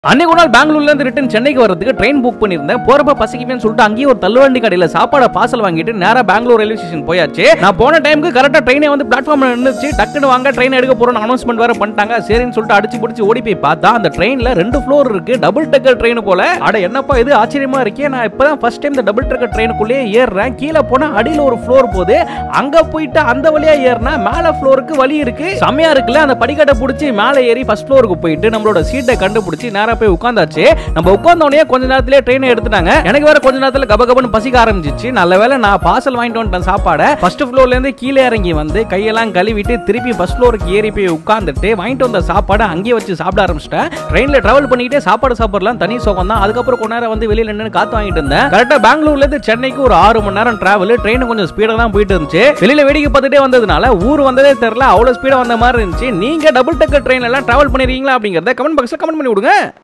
அன்னைக்கு ஒரு நாள் பெங்களூர்ல இருந்து ரிட்டன் சென்னைக்கு வரதுக்கு ட்ரெயின் புக் பண்ணியிருந்தேன் போறப்ப பசிக்குமேன்னு சொல்லிட்டு அங்கேயே ஒரு தள்ளுவண்டி கடையில சாப்பாட பார்சல் வாங்கிட்டு நேரா பெங்களூர் ரயில்வே ஸ்டேஷன் போயாச்சு நான் போன டைமுக்கு கரெக்டா ட்ரெயினே வந்து பிளாட்ஃபார்ம்ல நின்னுச்சு டக்குனு வாங்க ட்ரெயின் எடுக்க போறோம் அனௌன்ஸ்மெண்ட் வேற பண்ணிட்டாங்க சரின்னு சொல்லிட்டு அடிச்சு பிடிச்சி ஓடி போய் பார்த்தா அந்த ட்ரெயின்ல ரெண்டு ஃப்ளோர் இருக்கு டபுள் டெக்கர் ட்ரெயின் போல அட என்னப்பா இது ஆச்சரியமா இருக்கே நான் இப்பதான் ஃபர்ஸ்ட் டைம் இந்த டபுள் டெக்கர் ட்ரெயினுக்குள்ளேயே ஏறுறேன் கீழே போனா அடியில ஒரு ஃப்ளோர் போகுது அங்க போயிட்டு அந்த வழியா ஏறினா மேல ஃப்ளோருக்கு வழி இருக்கு செம்மையா இருக்குல்ல அந்த படிக்கட்டை பிடிச்சி மேலே ஏறி ஃபர்ஸ்ட் ஃப்ளோருக்கு போயிட்டு நம்மளோட சீட்டை கண்டுபிடிச்சி நேரா போய் உட்காந்தாச்சு நம்ம உட்கார்ந்த உடனே கொஞ்ச நேரத்திலே ட்ரெயினை எடுத்துட்டாங்க எனக்கு வேற கொஞ்ச நேரத்துல கப கபன்னு பசிக்க ஆரம்பிச்சிச்சு நல்ல வேளை நான் பார்சல் வாங்கிட்டு வந்துட்டேன் சாப்பாடை ஃபர்ஸ்ட் ஃப்ளோர்ல இருந்து கீழே இறங்கி வந்து கையெல்லாம் கழுவிட்டு திருப்பி ஃபர்ஸ்ட் ஃப்ளோருக்கு ஏறி போய் உட்காந்துட்டு வாங்கிட்டு வந்த சாப்பாடை அங்கேயே வச்சு சாப்பிட ஆரம்பிச்சிட்டேன் ட்ரெயின்ல டிராவல் பண்ணிக்கிட்டே சாப்பாடு சாப்பிடலாம் தனி சுகம் தான் அதுக்கப்புறம் கொஞ்ச நேரம் வந்து வெளியில நின்று காத்து வாங்கிட்டு இருந்தேன் கரெக்டா பெங்களூர்ல இருந்து சென்னைக்கு ஒரு ஆறு மணி நேரம் டிராவல் ட்ரெயின் கொஞ்சம் ஸ்பீடா தான் போயிட்டு இருந்துச்சு வெளியில வேடிக்கை பார்த்துட்டே வந்ததுனால ஊர் வந்ததே தெரியல அவ்வளவு ஸ்பீடா வந்த மாதிரி இருந்துச்சு நீங்க டபுள் டக்கர் ட்ரெயின் எல்லாம் டிராவல் பண்ணிருக்கீங்களா அப்படிங்கறத கமெண்ட் பாக்ஸ்ல கமெண்ட் பண்ணி விடுங்க